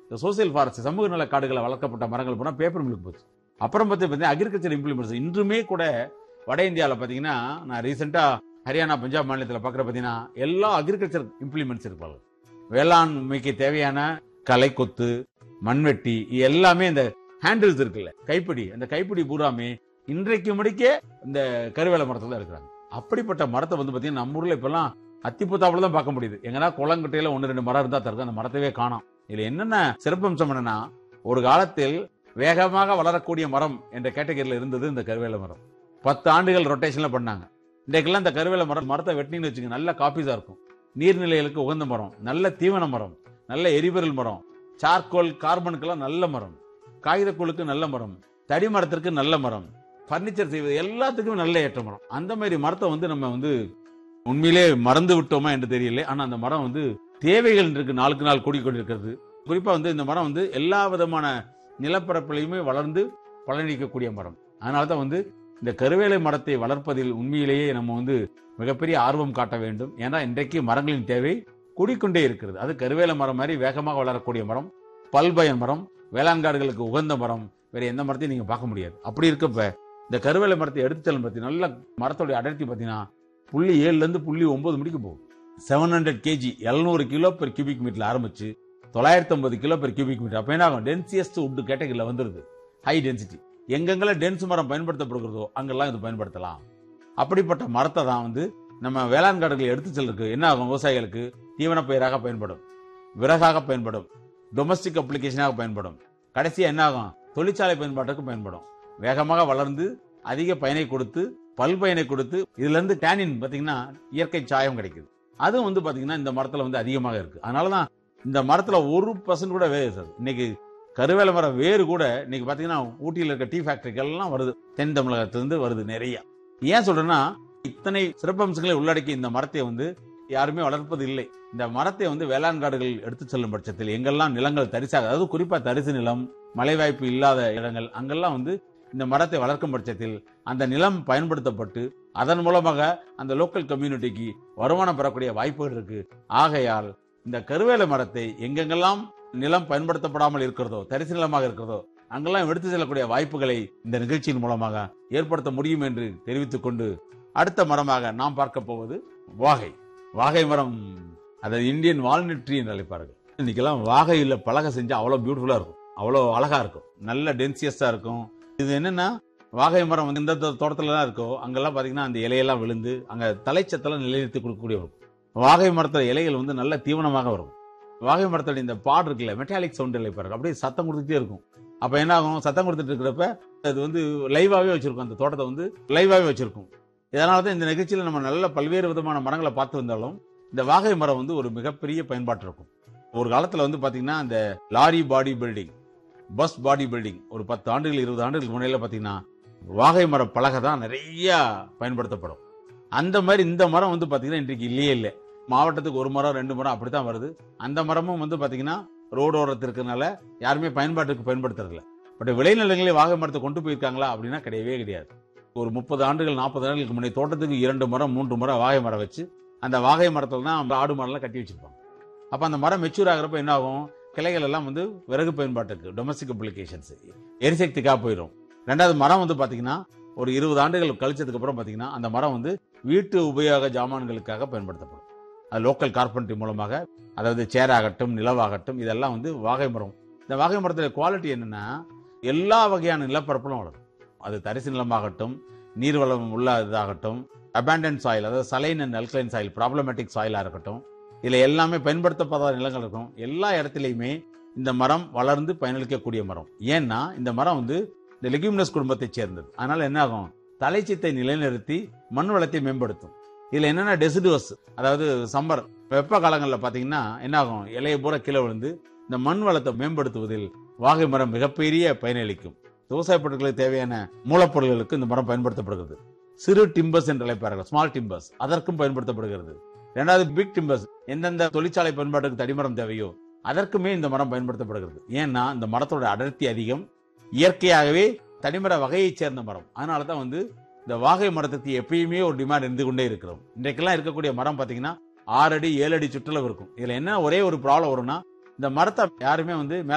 இந்த social forest சமூக நல காடுகளை வளர்க்கப்பட்ட மரங்கள் போனா பேப்பர் மில்க் போச்சு அப்புறம் பார்த்து பார்த்தீங்கன்னா அக்ரிகல்ச்சர் இம்ப்ளிமெண்ட்ஸ் இன்றுமே கூட வட இந்தியாவில் பார்த்தீங்கன்னா நான் ரீசெண்டாக ஹரியானா பஞ்சாப் மாநிலத்தில் பார்க்குற பார்த்தீங்கன்னா எல்லா அக்ரிகல்ச்சர் இம்ப்ளிமெண்ட்ஸ் இருப்பாங்க வேளாண்மைக்கு தேவையான களை கொத்து மண்வெட்டி இது எல்லாமே இந்த ஹேண்டில்ஸ் இருக்குல்ல கைப்பிடி அந்த கைப்பிடி பூராமே இன்றைக்கு முடிக்க இந்த கருவேல மரத்துல தான் இருக்கிறாங்க அப்படிப்பட்ட மரத்தை வந்து பார்த்தீங்கன்னா நம்ம ஊர்ல இப்பெல்லாம் அத்திப்புத்தாப்புல தான் பார்க்க முடியுது எங்கன்னா குளங்கட்டையில ஒன்று ரெண்டு மரம் இருந்தா தருக்கு அந்த மரத்தவே காணோம் இதுல என்னென்ன சிறப்பம்சம் என்னன்னா ஒரு காலத்தில் வேகமாக வளரக்கூடிய மரம் என்ற கேட்டகரியில் இருந்தது இந்த கருவேல மரம் பத்து ஆண்டுகள் ரொட்டேஷன்ல பண்ணாங்க இன்றைக்கெல்லாம் இந்த கருவேல மரம் மரத்தை வெட்டினீங்கன்னு வச்சுங்க நல்ல காப்பீஸா இருக்கும் நீர்நிலைகளுக்கு உகந்த மரம் நல்ல தீவன மரம் நல்ல எரிபொருள் மரம் சார்கோல் கார்பனுக்கெல்லாம் நல்ல மரம் காகிதக்கூழுக்கு நல்ல மரம் தடி மரத்திற்கு நல்ல மரம் பர்னிச்சர் செய்வது எல்லாத்துக்கும் நல்ல ஏற்ற மரம் அந்த மாதிரி மரத்தை வந்து நம்ம வந்து உண்மையிலே மறந்து விட்டோமா என்று தெரியல ஆனா அந்த மரம் வந்து தேவைகள் இருக்கு நாளுக்கு நாள் கூடி கொண்டிருக்கிறது குறிப்பா வந்து இந்த மரம் வந்து எல்லா விதமான நிலப்பரப்பிலையுமே வளர்ந்து பலனளிக்கக்கூடிய மரம் அதனால தான் வந்து இந்த கருவேலை மரத்தை வளர்ப்பதில் உண்மையிலேயே நம்ம வந்து மிகப்பெரிய ஆர்வம் காட்ட வேண்டும் ஏன்னா இன்றைக்கு மரங்களின் தேவை கூடிக்கொண்டே இருக்கிறது அது கருவேல மரம் மாதிரி வேகமாக வளரக்கூடிய மரம் பல்பயன் மரம் வேளாண் காடுகளுக்கு உகந்த மரம் வேற எந்த மரத்தையும் நீங்க பார்க்க முடியாது அப்படி இருக்கப்ப இந்த கருவேல மரத்தை எடுத்து செல்லும் பத்தி நல்ல மரத்தோட அடர்த்தி பார்த்தீங்கன்னா புள்ளி ஏழுல இருந்து புள்ளி ஒன்பது மணிக்கு போகும் செவன் ஹண்ட்ரட் கேஜி எழுநூறு கிலோ பெர் கியூபிக் மீட்டர்ல ஆரம்பிச்சு தொள்ளாயிரத்தி ஐம்பது கிலோ பெர் கியூபிக் மீட்டர் அப்ப என்ன ஆகும் டென்சியஸ்ட் உட் கேட்டகரியில வந்துருது ஹை டென்சிட்டி எங்கெங்கெல்லாம் டென்ஸ் மரம் பயன்படுத்தப்படுகிறதோ அங்கெல்லாம் இது பயன்படுத்தலாம் அப்படிப்பட்ட மரத்தை தான் வந்து நம்ம வேளாண் காடுகளை எடுத்து செல்றதுக்கு என்ன ஆகும் விவசாயிகளுக்கு தீவன பயிராக பயன்படும் விறகாக பயன்படும் டொமஸ்டிக் அப்ளிகேஷனாக பயன்படும் கடைசியா என்ன ஆகும் தொழிற்சாலை பயன்பாட்டுக்கு பயன்படும் வேகமாக வளர்ந்து அதிக பயனை கொடுத்து பல்பயனை கொடுத்து இதுல இருந்து டேனின் பாத்தீங்கன்னா இயற்கை சாயம் கிடைக்குது அதுவும் வந்து பாத்தீங்கன்னா இந்த மரத்துல வந்து அதிகமாக இருக்கு அதனாலதான் இந்த மரத்துல ஒரு பர்சன்ட் கூட வேறு சார் இன்னைக்கு கருவேல மரம் வேறு கூட இன்னைக்கு பாத்தீங்கன்னா ஊட்டியில் இருக்க டீ ஃபேக்டரிகள் எல்லாம் வருது தென் தமிழகத்திலிருந்து வருது நிறைய ஏன் சொல்றேன்னா இத்தனை சிறப்பம்சங்களை உள்ளடக்கி இந்த மரத்தை வந்து யாருமே வளர்ப்பது இல்லை இந்த மரத்தை வந்து வேளாண் காடுகள் எடுத்து செல்லும் பட்சத்தில் எங்கெல்லாம் நிலங்கள் தரிசாக அதாவது குறிப்பா தரிசு நிலம் மலைவாய்ப்பு இல்லாத இடங்கள் அங்கெல்லாம் வந்து இந்த மரத்தை வளர்க்கும் பட்சத்தில் அந்த நிலம் பயன்படுத்தப்பட்டு அதன் மூலமாக அந்த லோக்கல் கம்யூனிட்டிக்கு வருமானம் பெறக்கூடிய வாய்ப்புகள் இருக்கு ஆகையால் இந்த கருவேல மரத்தை எங்கெங்கெல்லாம் நிலம் பயன்படுத்தப்படாமல் இருக்கிறதோ தரிசு நிலமாக இருக்கிறதோ அங்கெல்லாம் எடுத்து செல்லக்கூடிய வாய்ப்புகளை இந்த நிகழ்ச்சியின் மூலமாக ஏற்படுத்த முடியும் என்று தெரிவித்துக் கொண்டு அடுத்த மரமாக நாம் பார்க்க போவது வாகை வாகை மரம் அதாவது இந்தியன் வால்நட் ட்ரீ என்று அழைப்பார்கள் இன்னைக்கெல்லாம் வாகையில பலகை செஞ்சா அவ்வளவு பியூட்டிஃபுல்லா இருக்கும் அவ்வளவு அழகா இருக்கும் நல்ல டென்சியஸா இருக்கும் இது என்னன்னா வாகை மரம் வந்து எந்த தோட்டத்துல தான் இருக்கோ அங்கெல்லாம் பாத்தீங்கன்னா அந்த இலையெல்லாம் விழுந்து அங்க தலைச்சத்தெல்லாம் நிலைநிறுத்தி கொடுக்கக்கூடிய இருக்கும் வாகை மரத்துல இலைகள் வந்து நல்ல தீவனமாக வரும் வாகை மரத்தோட இந்த பாடு இருக்குல்ல மெட்டாலிக் சவுண்ட் இழைப்பாரு அப்படியே சத்தம் கொடுத்துட்டே இருக்கும் அப்ப என்ன ஆகும் சத்தம் கொடுத்துட்டு இருக்கிறப்ப அது வந்து லைவாவே வச்சிருக்கும் அந்த தோட்டத்தை வந்து லைவாவே வச்சிருக்கும் இதனால தான் இந்த நிகழ்ச்சியில நம்ம நல்ல பல்வேறு விதமான மரங்களை பார்த்து வந்தாலும் இந்த வாகை மரம் வந்து ஒரு மிகப்பெரிய பயன்பாட்டு இருக்கும் ஒரு காலத்துல வந்து பாத்தீங்கன்னா இந்த lorry body building bus body building ஒரு பத்து ஆண்டுகள் இருபது ஆண்டுகளுக்கு முன்னையில பாத்தீங்கன்னா வாகை மர பலகை தான் நிறைய பயன்படுத்தப்படும் அந்த மாதிரி இந்த மரம் வந்து பாத்தீங்கன்னா இன்றைக்கு இல்லையே இல்லை மாவட்டத்துக்கு ஒரு மரம் ரெண்டு மரம் அப்படித்தான் வருது அந்த மரமும் வந்து பாத்தீங்கன்னா ரோடு ஓரத்தில் இருக்கிறதுனால யாருமே பயன்பாட்டுக்கு பயன்படுத்துறதில்ல பட் விளைநிலங்களே வாகை மரத்தை கொண்டு போயிருக்காங்களா அப்படின்னா கிடையவே கிடையாது ஒரு முப்பது ஆண்டுகள் நாற்பது ஆண்டுகளுக்கு முன்னாடி தோட்டத்துக்கு இரண்டு மரம் மூன்று மரம் வாகை மரம் வச்சு அந்த வாகை மரத்துல தான் ஆடு மரம்லாம் கட்டி வச்சிருப்பாங்க அப்ப அந்த மரம் மெச்சூர் ஆகிறப்ப என்ன ஆகும் கிளைகள் எல்லாம் வந்து விறகு பயன்பாட்டுக்கு டொமஸ்டிக் அப்ளிகேஷன்ஸ் எரிசக்திக்காக போயிடும் ரெண்டாவது மரம் வந்து பாத்தீங்கன்னா ஒரு இருபது ஆண்டுகள் கழிச்சதுக்கு அப்புறம் பாத்தீங்கன்னா அந்த மரம் வந்து வீட்டு உபயோக ஜாமான்களுக்காக பயன்படுத்தப்படும் அது லோக்கல் கார்பென்ட்ரி மூலமாக அதாவது சேர் ஆகட்டும் நிலவாகட்டும் இதெல்லாம் வந்து வாகை மரம் இந்த வாகை மரத்துல குவாலிட்டி என்னன்னா எல்லா வகையான நிலப்பரப்பிலும் வளரும் அது தரிசு நிலமாகட்டும் நீர்வளம் உள்ள இதாகட்டும் அபேண்டன் சாயில் அதாவது saline and alkaline soil problematic சாயிலா இருக்கட்டும் இதுல எல்லாமே பயன்படுத்தப்படாத நிலங்கள் இருக்கும் எல்லா இடத்துலையுமே இந்த மரம் வளர்ந்து பயனளிக்கக்கூடிய மரம் ஏன்னா இந்த மரம் வந்து இந்த லெக்யூமினஸ் குடும்பத்தை சேர்ந்தது அதனால என்ன ஆகும் தலைச்சத்தை நிலைநிறுத்தி மண் வளத்தை மேம்படுத்தும் இதுல என்னென்ன டெசிடுவஸ் அதாவது சம்மர் வெப்ப காலங்களில் பாத்தீங்கன்னா என்ன ஆகும் இலையை பூரா கீழே விழுந்து இந்த மண் வளத்தை மேம்படுத்துவதில் வாகை மரம் மிகப்பெரிய பயனளிக்கும் விவசாய பொருட்களுக்கு தேவையான மூலப்பொருட்களுக்கு இந்த மரம் பயன்படுத்தப்படுகிறது சிறு டிம்பர்ஸ் என்று அழைப்பார்கள் ஸ்மால் டிம்பர்ஸ் அதற்கும் பயன்படுத்தப்படுகிறது இரண்டாவது பிக் டிம்பர்ஸ் எந்தெந்த தொழிற்சாலை பயன்பாட்டுக்கு தடிமரம் தேவையோ அதற்குமே இந்த மரம் பயன்படுத்தப்படுகிறது ஏன்னா இந்த மரத்தோட அடர்த்தி அதிகம் இயற்கையாகவே தனிமர வகையைச் சேர்ந்த மரம் அதனால தான் வந்து இந்த வாகை மரத்துக்கு எப்பயுமே ஒரு டிமாண்ட் இருந்து கொண்டே இருக்கிறோம் இன்றைக்கெல்லாம் இருக்கக்கூடிய மரம் பாத்தீங்கன்னா ஆறு அடி ஏழு அடி சுற்றளவு இருக்கும் இதுல என்ன ஒரே ஒரு ப்ராப்ளம் வரும்னா இந்த மரத்தை யாருமே வந்து